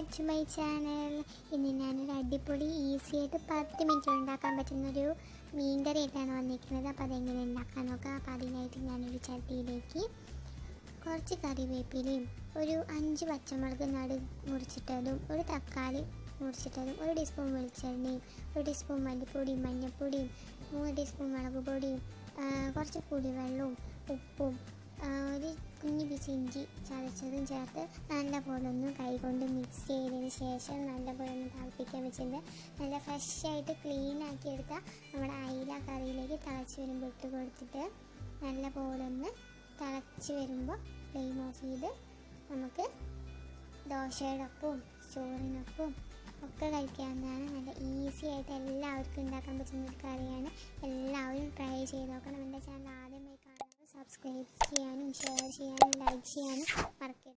back to my channel ഇന്ന് ഞാനൊരു അടിപൊളി ഈസി ആയിട്ട് പത്ത് മിനിറ്റ് ഉണ്ടാക്കാൻ പറ്റുന്നൊരു മീൻ കറി ആയിട്ടാണ് വന്നിരിക്കുന്നത് അപ്പോൾ അതെങ്ങനെ ഉണ്ടാക്കാൻ നോക്കാം അപ്പോൾ അതിനായിട്ട് ഞാനൊരു ചട്ടിയിലേക്ക് കുറച്ച് കറിവേപ്പിലയും ഒരു അഞ്ച് പച്ചമുളക് നടു മുറിച്ചിട്ടതും ഒരു തക്കാളി മുറിച്ചിട്ടതും ഒരു ടീസ്പൂൺ വെളിച്ചെണ്ണയും ഒരു ടീസ്പൂൺ മല്ലിപ്പൊടിയും മഞ്ഞൾപ്പൊടിയും മൂന്ന് ടീസ്പൂൺ മുളക് പൊടിയും ആ, കുറച്ച് പുളിവെള്ളവും ഉപ്പും ആ, ഒരു കുഞ്ഞു പീസ് ഇഞ്ചി ചതച്ചതും ചേർത്ത് നല്ലപോലെ ഒന്ന് കൈകൊണ്ട് മിക്സ് ചെയ്തതിന് ശേഷം നല്ലപോലെ ഒന്ന് തിളപ്പിക്കാൻ വെച്ചിട്ട് നല്ല ഫ്രഷ് ആയിട്ട് ക്ലീൻ ആക്കി എടുത്താൽ നമ്മുടെ അയില കറിയിലേക്ക് തിളച്ച് വരുമ്പോൾ ഇട്ട് കൊടുത്തിട്ട് നല്ലപോലെ ഒന്ന് തിളച്ച് വരുമ്പോൾ ഫ്ലെയിം ഓഫ് ചെയ്ത് നമുക്ക് ദോശയുടെ ഒപ്പവും ചോറിനൊപ്പവും ഒക്കെ കഴിക്കാവുന്നതാണ് നല്ല ഈസി ആയിട്ട് എല്ലാവർക്കും ഉണ്ടാക്കാൻ പറ്റുന്ന ഒരു കറിയാണ് എല്ലാവരും ട്രൈ ചെയ്ത് നോക്കണം എൻ്റെ ചാനൽ ആദ്യമായി കാണുന്നത് സബ്സ്ക്രൈബ് ചെയ്യാനും ഷെയർ ചെയ്യാനും ലൈക്ക് ചെയ്യാനും മറക്കരുത്